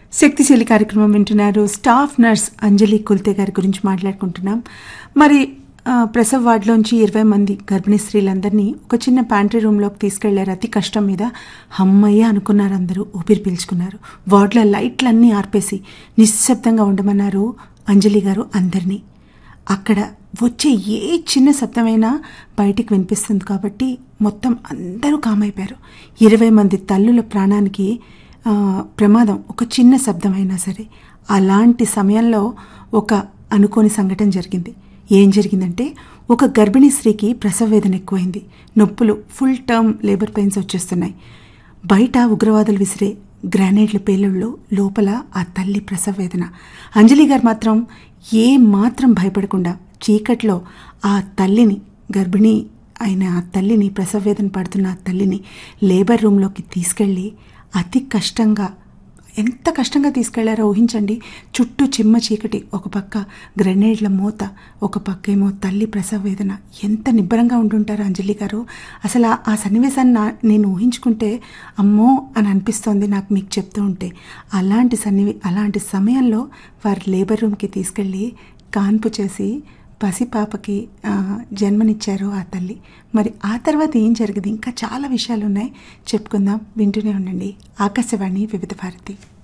శక్తిశీలి కార్యక్రమం వింటున్నారు స్టాఫ్ నర్స్ అంజలి కుల్తే గారి గురించి మాట్లాడుకుంటున్నాం మరి ఆ, ప్రసవ్ వార్డులోంచి ఇరవై మంది గర్భిణీ స్త్రీలందరినీ ఒక చిన్న ప్యాంట్రీ రూమ్లోకి తీసుకెళ్లారు అతి కష్టం మీద హమ్మయ్య అనుకున్నారు అందరూ ఊపిరి పీల్చుకున్నారు వార్డులో లైట్లన్నీ ఆర్పేసి నిశ్శబ్దంగా ఉండమన్నారు అంజలి గారు అందరినీ అక్కడ వచ్చే ఏ చిన్న శబ్దమైనా బయటికి వినిపిస్తుంది కాబట్టి మొత్తం అందరూ కామైపోయారు ఇరవై మంది తల్లుల ప్రాణానికి ఆ, ప్రమాదం ఒక చిన్న శబ్దమైనా సరే అలాంటి సమయంలో ఒక అనుకోని సంఘటన జరిగింది ఏం జరిగిందంటే ఒక గర్భిణీ స్త్రీకి ప్రసవ వేదన ఎక్కువైంది నొప్పులు ఫుల్ టర్మ్ లేబర్ పెయిన్స్ వచ్చేస్తున్నాయి బయట ఉగ్రవాదులు విసిరే గ్రానైడ్ల పేలుళ్ళు లోపల ఆ తల్లి ప్రసవ వేదన అంజలి గారు మాత్రం ఏ మాత్రం భయపడకుండా చీకట్లో ఆ తల్లిని గర్భిణీ అయిన ఆ తల్లిని ప్రసవ వేదన పడుతున్న ఆ తల్లిని లేబర్ రూమ్లోకి తీసుకెళ్ళి అతి కష్టంగా ఎంత కష్టంగా తీసుకెళ్లారో ఊహించండి చుట్టూ చిమ్మ చీకటి ఒక పక్క గ్రెనేడ్ల మూత ఒక పక్క ఏమో తల్లి ప్రసవ వేదన ఎంత నిబ్బరంగా ఉంటుంటారు అంజలి గారు అసలు ఆ- ఆ సన్నివేశాన్ని నా నేను ఊహించుకుంటే అమ్మో అని అనిపిస్తోంది నాకు మీకు చెప్తూ ఉంటే అలాంటి సన్నివే అలాంటి సమయంలో వారు లేబర్ రూమ్కి తీసుకెళ్ళి కాన్పు చేసి పసిపాపకి ఆ, జన్మనిచ్చారు ఆ తల్లి మరి ఆ తర్వాత ఏం జరిగింది ఇంకా చాలా విషయాలు ఉన్నాయి చెప్పుకుందాం వింటూనే ఉండండి ఆకాశవాణి వివిధ భారతి